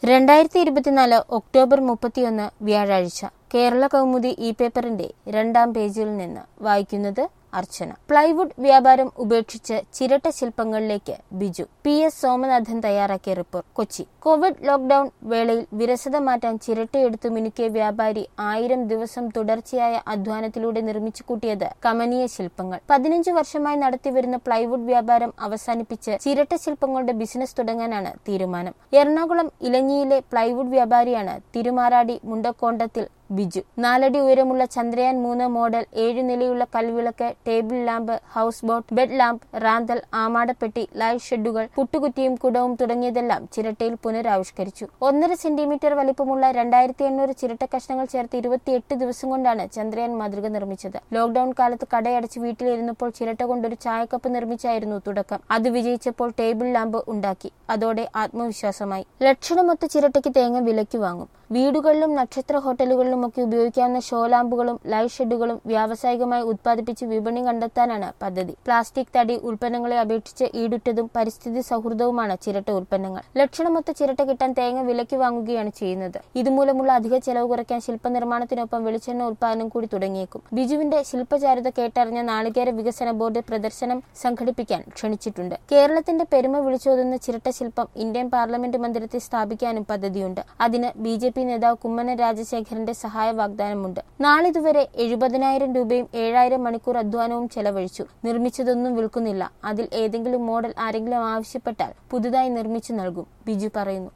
രണ്ടായിരത്തി ഇരുപത്തിനാല് ഒക്ടോബർ മുപ്പത്തിയൊന്ന് വ്യാഴാഴ്ച കേരള കൗമുദി ഇ പേപ്പറിന്റെ രണ്ടാം പേജിൽ നിന്ന് വായിക്കുന്നത് അർച്ചന പ്ലൈവുഡ് വ്യാപാരം ഉപേക്ഷിച്ച് ചിരട്ട ശില്പങ്ങളിലേക്ക് ബിജു പി എസ് സോമനാഥൻ തയ്യാറാക്കിയ റിപ്പോർട്ട് കൊച്ചി കോവിഡ് ലോക്ഡൌൺ വേളയിൽ വിരസത മാറ്റാൻ ചിരട്ടയെടുത്ത് മിനുക്കിയ വ്യാപാരി ആയിരം ദിവസം തുടർച്ചയായ അധ്വാനത്തിലൂടെ നിർമ്മിച്ചു കൂട്ടിയത് കമനീയ ശില്പങ്ങൾ പതിനഞ്ച് വർഷമായി നടത്തിവരുന്ന പ്ലൈവുഡ് വ്യാപാരം അവസാനിപ്പിച്ച് ചിരട്ട ശില്പങ്ങളുടെ ബിസിനസ് തുടങ്ങാനാണ് തീരുമാനം എറണാകുളം ഇലഞ്ഞിയിലെ പ്ലൈവുഡ് വ്യാപാരിയാണ് തിരുമാറാടി മുണ്ടക്കോണ്ടത്തിൽ ബിജു നാലടി ഉയരമുള്ള ചന്ദ്രയാൻ മൂന്ന് മോഡൽ ഏഴ് നിലയുള്ള കൽവിളക്ക് table lamp house boat bed lamp റാന്തൽ ആമാടപ്പെട്ടി ലൈറ്റ് ഷെഡുകൾ പുട്ടുകുറ്റിയും കുടവും തുടങ്ങിയതെല്ലാം ചിരട്ടയിൽ പുനരാവിഷ്കരിച്ചു ഒന്നര സെന്റിമീറ്റർ വലിപ്പമുള്ള രണ്ടായിരത്തി എണ്ണൂറ് ചിരട്ട കഷ്ണങ്ങൾ ചേർത്ത് ഇരുപത്തിയെട്ട് ദിവസം കൊണ്ടാണ് ചന്ദ്രയാൻ മാതൃക നിർമ്മിച്ചത് ലോക്ഡൌൺ കാലത്ത് കടയടച്ച് വീട്ടിലിരുന്നപ്പോൾ ചിരട്ട കൊണ്ടൊരു ചായക്കപ്പ് നിർമ്മിച്ചായിരുന്നു തുടക്കം അത് വിജയിച്ചപ്പോൾ ടേബിൾ ലാമ്പ് ഉണ്ടാക്കി അതോടെ ആത്മവിശ്വാസമായി ലക്ഷണമൊത്ത ചിരട്ടയ്ക്ക് തേങ്ങ വിലയ്ക്ക് വാങ്ങും വീടുകളിലും നക്ഷത്ര ഹോട്ടലുകളിലുമൊക്കെ ഉപയോഗിക്കാവുന്ന ഷോ ലാമ്പുകളും ലൈറ്റ് ഷെഡുകളും വ്യാവസായികമായി ഉത്പാദിപ്പിച്ച് വിപണി കണ്ടെത്താനാണ് പദ്ധതി പ്ലാസ്റ്റിക് തടി ഉൽപ്പന്നങ്ങളെ അപേക്ഷിച്ച് ഈടുറ്റതും പരിസ്ഥിതി സൗഹൃദവുമാണ് ചിരട്ട ഉൽപ്പന്നങ്ങൾ ലക്ഷണമൊത്ത ചിരട്ട കിട്ടാൻ തേങ്ങ വിലയ്ക്ക് വാങ്ങുകയാണ് ചെയ്യുന്നത് ഇതുമൂലമുള്ള അധിക ചെലവ് കുറയ്ക്കാൻ ശില്പനിർമ്മാണത്തിനൊപ്പം വെളിച്ചെണ്ണ ഉൽപ്പാദനം കൂടി തുടങ്ങിയേക്കും ബിജുവിന്റെ ശില്പചാരുത കേട്ടറിഞ്ഞ നാളികേര വികസന ബോർഡ് പ്രദർശനം സംഘടിപ്പിക്കാൻ ക്ഷണിച്ചിട്ടുണ്ട് കേരളത്തിന്റെ പെരുമ വിളിച്ചോതുന്ന ചിരട്ട ശില്പം ഇന്ത്യൻ പാർലമെന്റ് മന്ദിരത്തിൽ സ്ഥാപിക്കാനും പദ്ധതിയുണ്ട് അതിന് ബി ജെ പി നേതാവ് കുമ്മനം രാജശേഖരന്റെ സഹായ വാഗ്ദാനമുണ്ട് നാളിതുവരെ എഴുപതിനായിരം രൂപയും ഏഴായിരം മണിക്കൂർ അധ്വാനവും ചെലവഴിച്ചു നിർമ്മിച്ചതൊന്നും വിൽക്കുന്നില്ല അതിൽ ഏതെങ്കിലും മോഡൽ ആരെങ്കിലും ആവശ്യപ്പെട്ടാൽ പുതുതായി നിർമ്മിച്ചു നൽകും ബിജു പറയുന്നു